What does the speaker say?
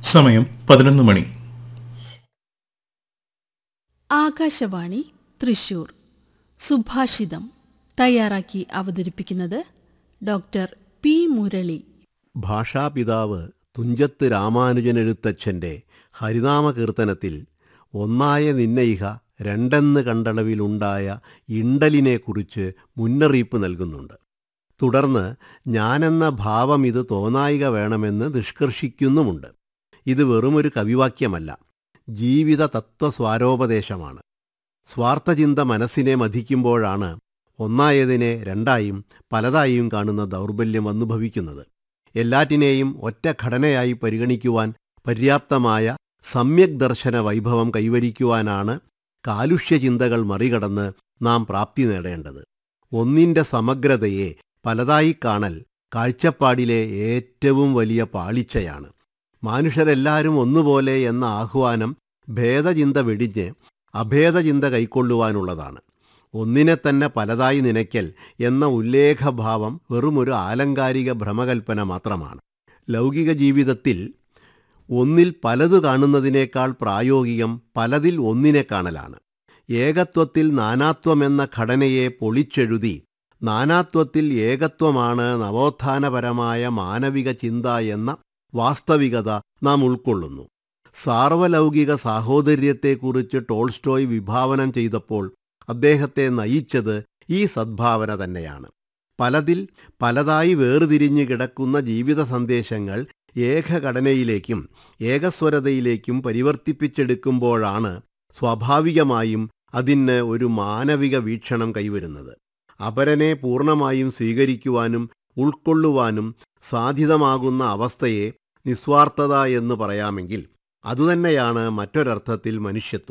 സമയം പതിനൊന്ന് മണി ആകാശവാണി തൃശൂർ സുഭാഷിതം തയ്യാറാക്കി അവതരിപ്പിക്കുന്നത് ഡോക്ടർ പി മുരളി ഭാഷാപിതാവ് തുഞ്ചത്ത് രാമാനുജനെഴുത്തച്ഛൻ്റെ ഹരിനാമകീർത്തനത്തിൽ ഒന്നായ നിന്നയിഹ രണ്ടെന്ന് കണ്ടളവിലുണ്ടായ ഇണ്ടലിനെക്കുറിച്ച് മുന്നറിയിപ്പ് നൽകുന്നുണ്ട് തുടർന്ന് ഞാനെന്ന ഭാവം ഇത് തോന്നായിക വേണമെന്ന് നിഷ്കർഷിക്കുന്നുമുണ്ട് ഇത് വെറുമൊരു കവിവാക്യമല്ല ജീവിത തത്വസ്വാരോപദേശമാണ് സ്വാർത്ഥചിന്ത മനസ്സിനെ മതിക്കുമ്പോഴാണ് ഒന്നായതിനെ രണ്ടായും പലതായും കാണുന്ന ദൗർബല്യം വന്നുഭവിക്കുന്നത് എല്ലാറ്റിനെയും ഒറ്റ ഘടനയായി പരിഗണിക്കുവാൻ പര്യാപ്തമായ സമ്യക് ദർശന വൈഭവം കൈവരിക്കുവാനാണ് കാലുഷ്യചിന്തകൾ മറികടന്ന് നാം പ്രാപ്തി നേടേണ്ടത് ഒന്നിൻ്റെ സമഗ്രതയെ പലതായി കാണൽ കാഴ്ചപ്പാടിലെ ഏറ്റവും വലിയ പാളിച്ചയാണ് മനുഷ്യരെല്ലാവരും ഒന്നുപോലെ എന്ന ആഹ്വാനം ഭേദചിന്ത വെടിഞ്ഞ് അഭേദചിന്ത കൈക്കൊള്ളുവാനുള്ളതാണ് ഒന്നിനെ തന്നെ പലതായി നനയ്ക്കൽ എന്ന ഉല്ലേഖഭാവം വെറുമൊരു ആലങ്കാരിക ഭ്രമകൽപ്പന മാത്രമാണ് ലൗകിക ജീവിതത്തിൽ ഒന്നിൽ പലത് കാണുന്നതിനേക്കാൾ പ്രായോഗികം പലതിൽ ഒന്നിനെ കാണലാണ് ഏകത്വത്തിൽ നാനാത്വമെന്ന ഘടനയെ പൊളിച്ചെഴുതി നാനാത്വത്തിൽ ഏകത്വമാണ് നവോത്ഥാനപരമായ മാനവിക ചിന്ത എന്ന വാസ്തവികത നാം ഉൾക്കൊള്ളുന്നു സാർവലൗകിക സാഹോദര്യത്തെക്കുറിച്ച് ടോൾസ്റ്റോയ് വിഭാവനം ചെയ്തപ്പോൾ അദ്ദേഹത്തെ നയിച്ചത് ഈ സദ്ഭാവന തന്നെയാണ് പലതിൽ പലതായി വേർതിരിഞ്ഞു കിടക്കുന്ന ജീവിത സന്ദേശങ്ങൾ ഏകഘടനയിലേക്കും ഏകസ്വരതയിലേക്കും പരിവർത്തിപ്പിച്ചെടുക്കുമ്പോഴാണ് സ്വാഭാവികമായും അതിന് ഒരു മാനവിക വീക്ഷണം കൈവരുന്നത് അപരനെ പൂർണ്ണമായും സ്വീകരിക്കുവാനും ഉൾക്കൊള്ളുവാനും സാധ്യതമാകുന്ന അവസ്ഥയെ നിസ്വാർത്ഥത എന്ന് പറയാമെങ്കിൽ അതുതന്നെയാണ് മറ്റൊരർത്ഥത്തിൽ മനുഷ്യത്വം